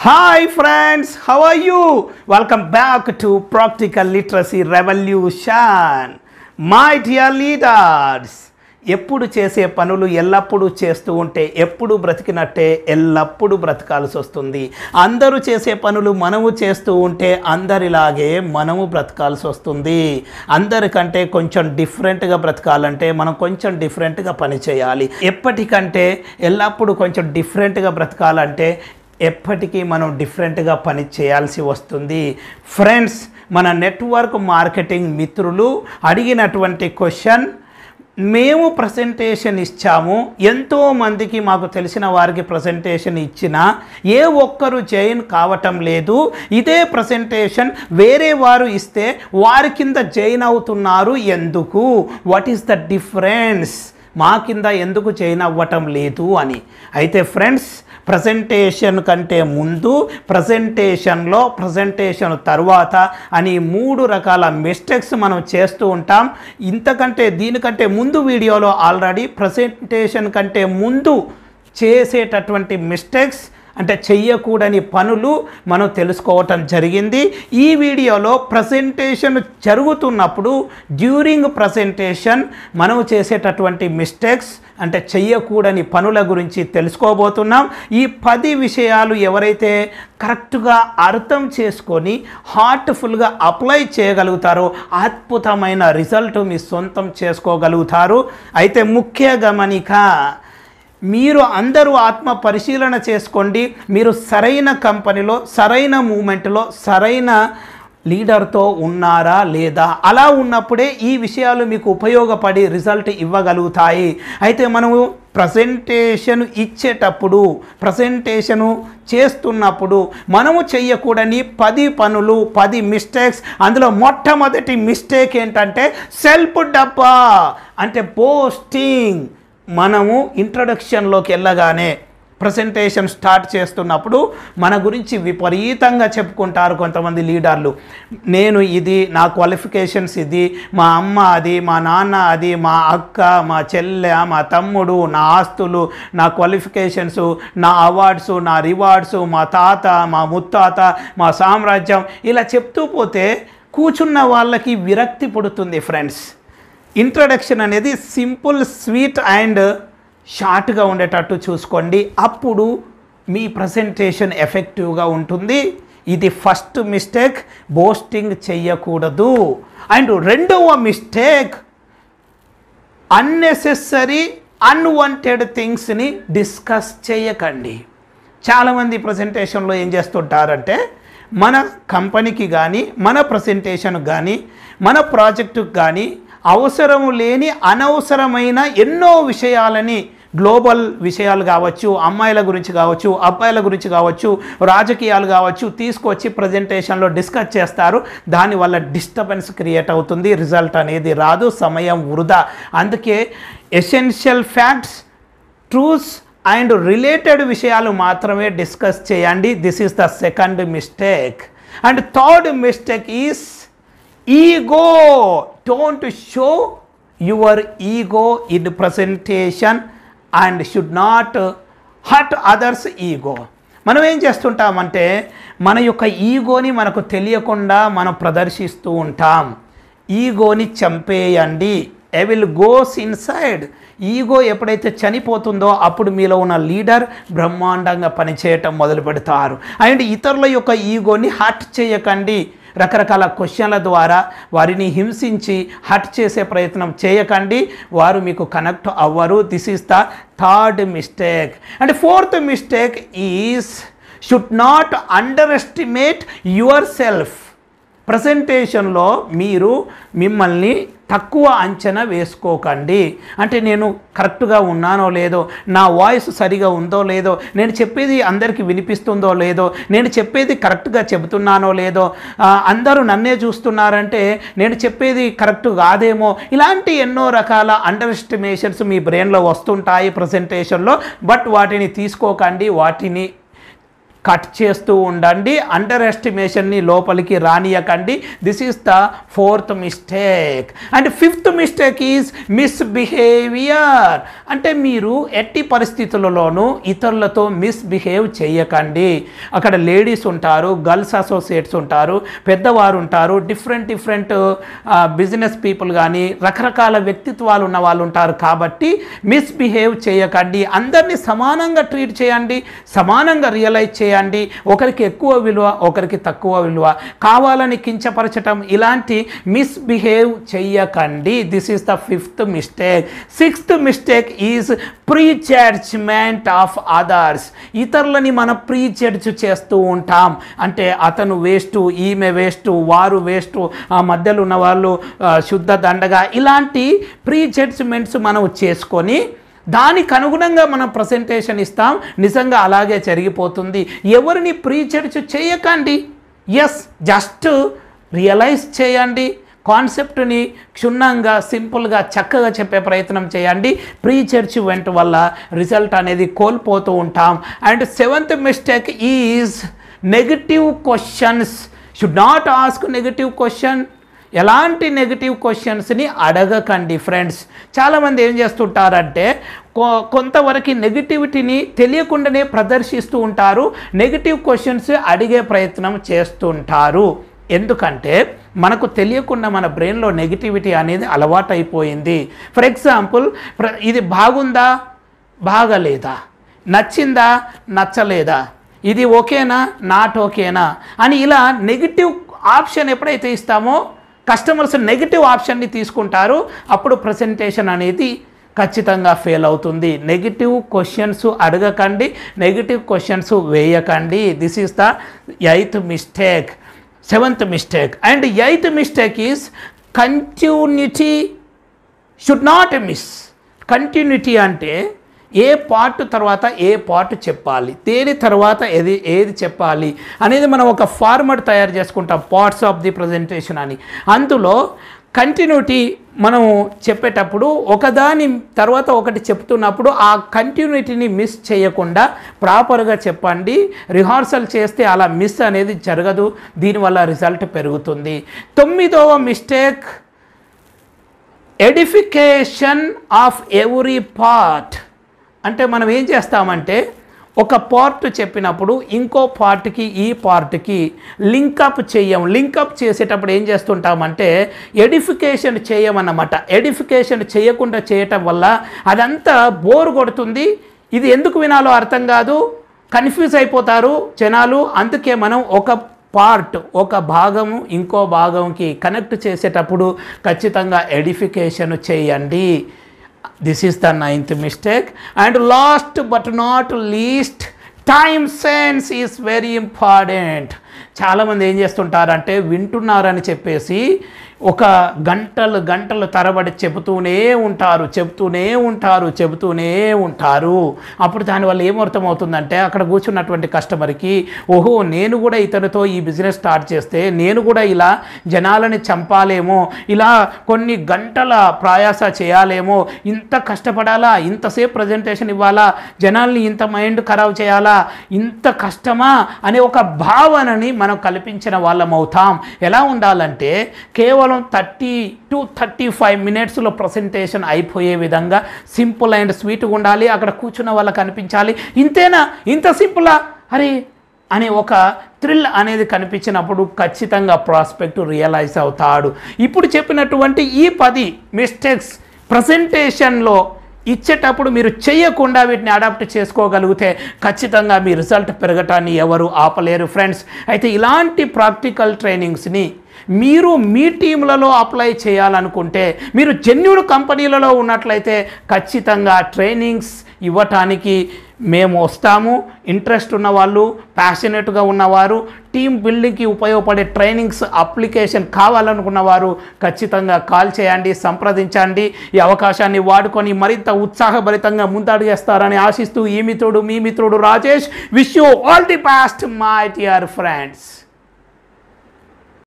Hi friends, how are you? Welcome back to Practical Literacy Revolution. My dear leaders, ఎప్పుడు చేసే పనులు ఎల్లప్పుడూ చేస్తూ ఉంటే ఎప్పుడు బ్రతికినట్టే ఎల్లప్పుడూ బ్రతకాల్సి వస్తుంది అందరూ చేసే పనులు మనము చేస్తూ ఉంటే అందరిలాగే మనము బ్రతకాల్సి వస్తుంది అందరికంటే కొంచెం డిఫరెంట్గా బ్రతకాలంటే మనం కొంచెం డిఫరెంట్గా పని చేయాలి ఎప్పటికంటే ఎల్లప్పుడూ కొంచెం డిఫరెంట్గా బ్రతకాలంటే ఎప్పటికీ మనం డిఫరెంట్గా పని చేయాల్సి వస్తుంది ఫ్రెండ్స్ మన నెట్వర్క్ మార్కెటింగ్ మిత్రులు అడిగినటువంటి క్వశ్చన్ మేము ప్రజెంటేషన్ ఇచ్చాము ఎంతో మందికి మాకు తెలిసిన వారికి ప్రజెంటేషన్ ఇచ్చినా ఏ ఒక్కరు జాయిన్ కావటం లేదు ఇదే ప్రజెంటేషన్ వేరే వారు ఇస్తే వారి కింద జాయిన్ అవుతున్నారు ఎందుకు వాట్ ఈస్ ద డిఫరెన్స్ మా కింద ఎందుకు జాయిన్ అవ్వటం లేదు అని అయితే ఫ్రెండ్స్ ప్రజెంటేషన్ కంటే ముందు ప్రజెంటేషన్లో ప్రజెంటేషన్ తర్వాత అని మూడు రకాల మిస్టేక్స్ మనం చేస్తూ ఉంటాం ఇంతకంటే దీనికంటే ముందు వీడియోలో ఆల్రెడీ ప్రజెంటేషన్ కంటే ముందు చేసేటటువంటి మిస్టేక్స్ అంటే చెయ్యకూడని పనులు మనం తెలుసుకోవటం జరిగింది ఈ వీడియోలో ప్రజెంటేషన్ జరుగుతున్నప్పుడు డ్యూరింగ్ ప్రజెంటేషన్ మనం చేసేటటువంటి మిస్టేక్స్ అంటే చెయ్యకూడని పనుల గురించి తెలుసుకోబోతున్నాం ఈ పది విషయాలు ఎవరైతే కరెక్ట్గా అర్థం చేసుకొని హార్ట్ఫుల్గా అప్లై చేయగలుగుతారో అద్భుతమైన రిజల్ట్ మీ సొంతం చేసుకోగలుగుతారు అయితే ముఖ్య గమనిక మీరు అందరూ ఆత్మ పరిశీలన చేసుకోండి మీరు సరైన కంపెనీలో సరైన మూమెంట్లో సరైన లీడర్తో ఉన్నారా లేదా అలా ఉన్నప్పుడే ఈ విషయాలు మీకు ఉపయోగపడి రిజల్ట్ ఇవ్వగలుగుతాయి అయితే మనము ప్రజెంటేషన్ ఇచ్చేటప్పుడు ప్రజెంటేషను చేస్తున్నప్పుడు మనము చెయ్యకూడని పది పనులు పది మిస్టేక్స్ అందులో మొట్టమొదటి మిస్టేక్ ఏంటంటే సెల్ఫ్ డబ్బా అంటే పోస్టింగ్ మనము ఇంట్రడక్షన్లోకి వెళ్ళగానే ప్రజెంటేషన్ స్టార్ట్ చేస్తున్నప్పుడు మన గురించి విపరీతంగా చెప్పుకుంటారు కొంతమంది లీడర్లు నేను ఇది నా క్వాలిఫికేషన్స్ ఇది మా అమ్మ అది మా నాన్న అది మా అక్క మా చెల్లె మా తమ్ముడు నా ఆస్తులు నా క్వాలిఫికేషన్స్ నా అవార్డ్స్ నా రివార్డ్స్ మా తాత మా ముత్తాత మా సామ్రాజ్యం ఇలా చెప్తూ పోతే కూర్చున్న వాళ్ళకి విరక్తి పుడుతుంది ఫ్రెండ్స్ ఇంట్రడక్షన్ అనేది సింపుల్ స్వీట్ అండ్ షార్ట్గా ఉండేటట్టు చూసుకోండి అప్పుడు మీ ప్రజెంటేషన్ ఎఫెక్టివ్గా ఉంటుంది ఇది ఫస్ట్ మిస్టేక్ బోస్టింగ్ చెయ్యకూడదు అండ్ రెండవ మిస్టేక్ అన్నెసెసరీ అన్వాంటెడ్ థింగ్స్ని డిస్కస్ చేయకండి చాలామంది ప్రజెంటేషన్లో ఏం చేస్తుంటారంటే మన కంపెనీకి కానీ మన ప్రజెంటేషన్ కానీ మన ప్రాజెక్టుకు కానీ అవసరము లేని అనవసరమైన ఎన్నో విషయాలని గ్లోబల్ విషయాలు కావచ్చు అమ్మాయిల గురించి కావచ్చు అబ్బాయిల గురించి కావచ్చు రాజకీయాలు కావచ్చు తీసుకొచ్చి ప్రజెంటేషన్లో డిస్కస్ చేస్తారు దానివల్ల డిస్టర్బెన్స్ క్రియేట్ అవుతుంది రిజల్ట్ అనేది రాదు సమయం వృధా అందుకే essential facts truths and related విషయాలు మాత్రమే డిస్కస్ చేయండి this is the second mistake and third mistake is ego don't show your ego in presentation and should not hurt others ego మనం ఏం చేస్తుంటామంటే మన యొక్క ఈగోని మనకు తెలియకుండా మనం ప్రదర్శిస్తూ ఉంటాం ఈగోని చంపేయండి I will goes inside ego ఎప్పుడైతే చనిపోతుందో అప్పుడు మీలో ఉన్న లీడర్ బ్రహ్మాండంగా పనిచేయటం మొదలు పెడతారు అండ్ ఇతరుల యొక్క ఈగోని హట్ చేయకండి రకరకాల క్వశ్చన్ల ద్వారా వారిని హింసించి హట్ చేసే ప్రయత్నం చేయకండి వారు మీకు కనెక్ట్ అవ్వరు this is the third mistake and fourth mistake is should not underestimate yourself ప్రజెంటేషన్లో మీరు మిమ్మల్ని తక్కువ అంచనా వేసుకోకండి అంటే నేను కరెక్ట్గా ఉన్నానో లేదో నా వాయిస్ సరిగా ఉందో లేదో నేను చెప్పేది అందరికీ వినిపిస్తుందో లేదో నేను చెప్పేది కరెక్ట్గా చెబుతున్నానో లేదో ఆ, అందరూ నన్నే చూస్తున్నారంటే నేను చెప్పేది కరెక్ట్ కాదేమో ఇలాంటి ఎన్నో రకాల అండర్ ఎస్టిమేషన్స్ మీ బ్రెయిన్లో వస్తుంటాయి ప్రజెంటేషన్లో బట్ వాటిని తీసుకోకండి వాటిని కట్ చేస్తూ ఉండండి అండర్ ఎస్టిమేషన్ని లోపలికి రానియకండి this is the fourth mistake and fifth mistake is misbehaviour అంటే మీరు ఎట్టి పరిస్థితులలోనూ ఇతరులతో మిస్బిహేవ్ చేయకండి అక్కడ లేడీస్ ఉంటారు గర్ల్స్ అసోసియేట్స్ ఉంటారు పెద్దవారు ఉంటారు డిఫరెంట్ డిఫరెంట్ బిజినెస్ పీపుల్ కానీ రకరకాల వ్యక్తిత్వాలు ఉన్న వాళ్ళు ఉంటారు కాబట్టి మిస్బిహేవ్ చేయకండి అందరినీ సమానంగా ట్రీట్ చేయండి సమానంగా రియలైజ్ చేయండి ఒకరికి ఎక్కువ విలువ ఒకరికి తక్కువ విలువ కావాలని కించపరచటం ఇలాంటి మిస్బిహేవ్ చెయ్యకండి this is the fifth mistake sixth mistake is prejudgement of others ఇతరులని మనం ప్రీ జడ్జ్ చేస్తూ ఉంటాం అంటే అతను వేస్ట్ ఈమె వేస్ట్ వారు వేస్ట్ ఆ మధ్యలో ఉన్న వాళ్ళు ఆ, శుద్ధ దండగా ఇలాంటి ప్రీ జడ్జ్మెంట్స్ మనం చేసుకొని దానికి అనుగుణంగా మనం ప్రజెంటేషన్ ఇస్తాం నిజంగా అలాగే జరిగిపోతుంది ఎవరిని ప్రీ జడ్జ్ చేయకండి ఎస్ జస్ట్ రియలైజ్ చేయండి కాన్సెప్ట్ని క్షుణ్ణంగా సింపుల్గా చక్కగా చెప్పే ప్రయత్నం చేయండి ప్రీ చర్చ్ వెంట వల్ల రిజల్ట్ అనేది కోల్పోతూ ఉంటాం and seventh mistake is negative questions should not ask negative question ఎలాంటి నెగిటివ్ క్వశ్చన్స్ని అడగకండి ఫ్రెండ్స్ చాలామంది ఏం చేస్తుంటారంటే కొ- కొంతవరకు నెగిటివిటీని తెలియకుండానే ప్రదర్శిస్తూ ఉంటారు నెగిటివ్ క్వశ్చన్స్ అడిగే ప్రయత్నం చేస్తుంటారు ఎందుకంటే మనకు తెలియకుండా మన బ్రెయిన్లో నెగిటివిటీ అనేది అలవాటైపోయింది ఫర్ ఎగ్జాంపుల్ ప్ర- ఇది బాగుందా బాగలేదా నచ్చిందా నచ్చలేదా ఇది ఓకేనా నాట్ ఓకేనా అని ఇలా నెగిటివ్ ఆప్షన్ ఎప్పుడైతే ఇస్తామో కస్టమర్స్ నెగిటివ్ ఆప్షన్ని తీసుకుంటారు అప్పుడు ప్రజెంటేషన్ అనేది ఖచ్చితంగా ఫెయిల్ అవుతుంది నెగిటివ్ క్వశ్చన్స్ అడగకండి నెగిటివ్ క్వశ్చన్స్ వేయకండి this is the eighth mistake seventh mistake and eighth mistake is continuity should not miss continuity అంటే ఏ పార్ట్ తర్వాత ఏ పార్ట్ చెప్పాలి దేని తర్వాత ఏది ఏది చెప్పాలి అనేది మనం ఒక ఫార్మట్ తయారు చేసుకుంటాం పార్ట్స్ ఆఫ్ ది ప్రజెంటేషన్ అని అందులో కంటిన్యూటీ మనం చెప్పేటప్పుడు ఒకదాని తర్వాత ఒకటి చెప్తున్నప్పుడు ఆ కంటిన్యూటీని మిస్ చేయకుండా ప్రాపర్గా చెప్పండి రిహార్సల్ చేస్తే అలా మిస్ అనేది జరగదు దీనివల్ల రిజల్ట్ పెరుగుతుంది తొమ్మిదవ mistake edification of every part అంటే మనం ఏం చేస్తామంటే ఒక పార్ట్ చెప్పినప్పుడు ఇంకో పార్ట్కి ఈ పార్ట్కి లింకప్ చెయ్యం లింకప్ చేసేటప్పుడు ఏం చేస్తుంటామంటే ఎడిఫికేషన్ చేయమన్నమాట ఎడిఫికేషన్ చేయకుండా చేయటం వల్ల అదంతా బోర్ కొడుతుంది ఇది ఎందుకు వినాలో అర్థం కాదు కన్ఫ్యూజ్ అయిపోతారు జనాలు అందుకే మనం ఒక పార్ట్ ఒక భాగము ఇంకో భాగంకి కనెక్ట్ చేసేటప్పుడు ఖచ్చితంగా ఎడిఫికేషన్ చేయండి this is the ninth mistake and last but not least time sense is very important చాలామంది ఏం చేస్తుంటారంటే వింటున్నారని చెప్పేసి ఒక గంటలు గంటలు తరబడి చెబుతూనే ఉంటారు చెబుతూనే ఉంటారు చెబుతూనే ఉంటారు అప్పుడు దానివల్ల ఏమర్థమవుతుందంటే అక్కడ కూర్చున్నటువంటి కస్టమర్కి ఓహో నేను కూడా ఇతనితో ఈ బిజినెస్ స్టార్ట్ చేస్తే నేను కూడా ఇలా జనాలని చంపాలేమో ఇలా కొన్ని గంటల ప్రయాస చేయాలేమో ఇంత కష్టపడాలా ఇంతసేపు ప్రజెంటేషన్ ఇవ్వాలా జనాల్ని ఇంత మైండ్ ఖరాబ్ చేయాలా ఇంత కష్టమా అనే ఒక భావనని మనం కల్పించిన వాళ్ళం అవుతాం ఎలా ఉండాలంటే కేవలం థర్టీ టు థర్టీ ఫైవ్ మినిట్స్లో ప్రజెంటేషన్ అయిపోయే విధంగా సింపుల్ అండ్ స్వీట్గా ఉండాలి అక్కడ కూర్చున్న వాళ్ళకి అనిపించాలి ఇంతేనా ఇంత సింపులా అరే అనే ఒక థ్రిల్ అనేది కనిపించినప్పుడు ఖచ్చితంగా ప్రాస్పెక్ట్ రియలైజ్ అవుతాడు ఇప్పుడు చెప్పినటువంటి ఈ పది మిస్టేక్స్ ప్రజెంటేషన్లో ఇచ్చేటప్పుడు మీరు చేయకుండా వీటిని అడాప్ట్ చేసుకోగలిగితే ఖచ్చితంగా మీ రిజల్ట్ పెరగటాన్ని ఎవరు ఆపలేరు ఫ్రెండ్స్ అయితే ఇలాంటి ప్రాక్టికల్ ట్రైనింగ్స్ని మీరు మీ టీంలలో అప్లై చేయాలనుకుంటే మీరు జెన్యున్ కంపెనీలలో ఉన్నట్లయితే ఖచ్చితంగా ట్రైనింగ్స్ ఇవ్వటానికి మేము వస్తాము ఇంట్రెస్ట్ ఉన్నవాళ్ళు ప్యాషనెట్గా ఉన్నవారు టీమ్ బిల్డింగ్కి ఉపయోగపడే ట్రైనింగ్స్ అప్లికేషన్ కావాలనుకున్న వారు ఖచ్చితంగా కాల్ చేయండి సంప్రదించండి ఈ అవకాశాన్ని వాడుకొని మరింత ఉత్సాహభరితంగా ముందడుగేస్తారని ఆశిస్తూ ఈ మిత్రుడు మీ మిత్రుడు Rajesh wish you all the best my dear friends